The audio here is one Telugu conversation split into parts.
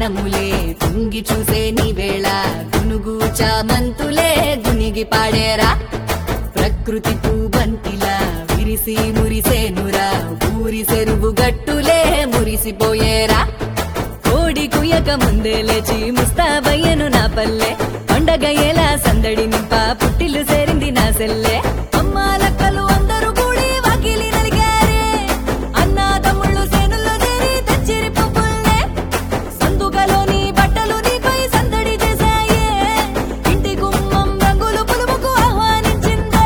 వనములే తుంగి చూసే నీ వేళ గునుగు చామంతులే గునిగి పాడేరా ప్రకృతి పూబంతిలా విరిసి మురిసేనురా ఊరి చెరువు గట్టులే మురిసిపోయేరా కోడి కుయక ముందే లేచి ముస్తాబయ్యను నా పల్లె పండగ ఎలా సందడి నింప పుట్టిల్లు సేరింది నా సెల్లె అమ్మాలక్కలు అందరూ కూడి వాకిలి నలిగారే అన్నా తమ్ముళ్ళు సేనుల్లో చేరి తెచ్చిరి పువ్వుల్నే సందుగలోని బట్టలు నీపై సందడి చేశాయే ఇంటి గుమ్మం రంగులు పులుముకు ఆహ్వానించిందే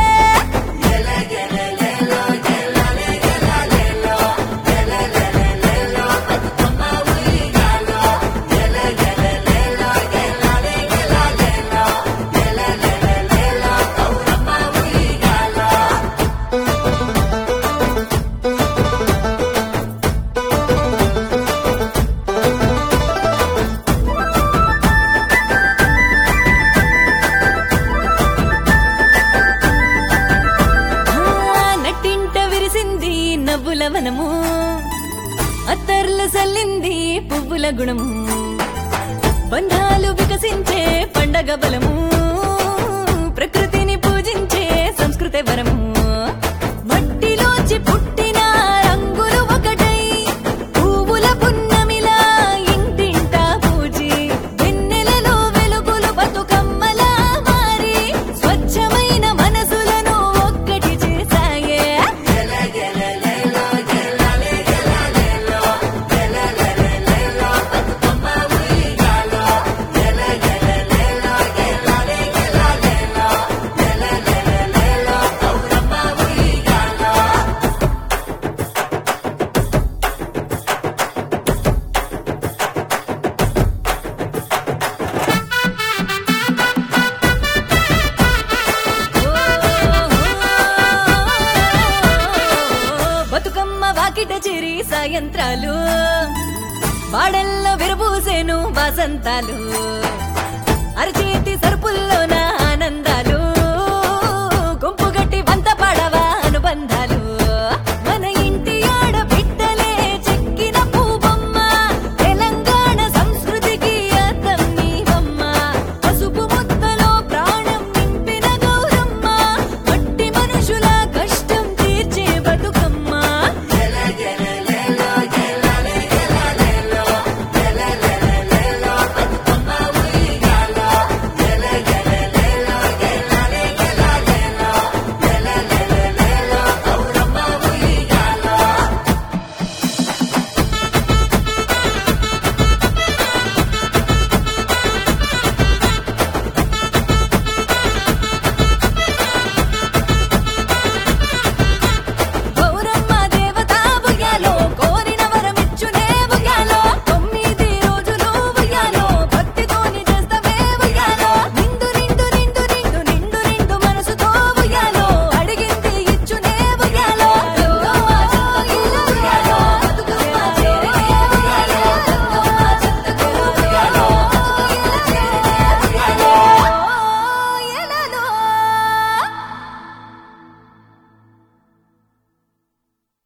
ఆ, నట్టింట విరిసింది నవ్వుల వనము అత్తర్లు సల్లింది పువ్వుల గుణము బంధాలు వికసించే పండగ బలము ప్రకృతిని పూజించే సంస్కృతి వరము మట్టిలోంచి పుట్టిన రంగులు ఒకటై పువ్వుల పున్నమిలా ఇంటింట పూజి వెన్నెలలో వెలుగులు బతుకమ్మలా మారి స్వచ్ఛమైన మనసులను ఒక్కటి చేశాయే బతుకమ్మ వాకిట చేరి సాయంత్రాలు వాడల్లో విరబూసేను వసంతాలు అరచేతి సరుపుల్లోన